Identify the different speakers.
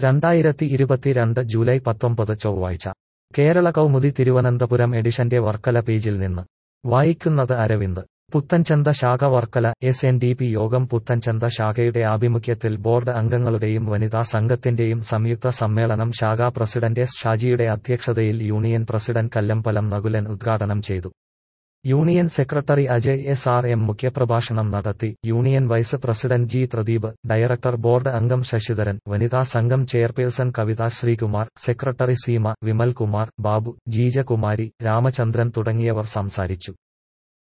Speaker 1: രണ്ടായിരത്തി ഇരുപത്തിരണ്ട് ജൂലൈ പത്തൊമ്പത് ചൊവ്വാഴ്ച കേരള കൗമുദി തിരുവനന്തപുരം എഡിഷന്റെ വർക്കല പേജിൽ നിന്ന് വായിക്കുന്നത് അരവിന്ദ് പുത്തൻചന്ത ശാഖ Varkala S N D P യോഗം പുത്തൻചന്ത ശാഖയുടെ ആഭിമുഖ്യത്തിൽ ബോർഡ് അംഗങ്ങളുടെയും വനിതാ സംഘത്തിന്റെയും സംയുക്ത സമ്മേളനം ശാഖാ പ്രസിഡന്റ് എസ് ഷാജിയുടെ അധ്യക്ഷതയിൽ യൂണിയൻ പ്രസിഡന്റ് കല്ലമ്പലം നകുലൻ ഉദ്ഘാടനം ചെയ്തു union secretary Ajay S R M മുഖ്യപ്രഭാഷണം നടത്തി union vice president G Pradeep director board അംഗം ശശിധരൻ വനിതാ സംഘം ചെയർപേഴ്സൺ കവിത ശ്രീകുമാർ സെക്രട്ടറി സീമ വിമൽകുമാർ ബാബു ജീജകുമാരി രാമചന്ദ്രൻ തുടങ്ങിയവർ സംസാരിച്ചു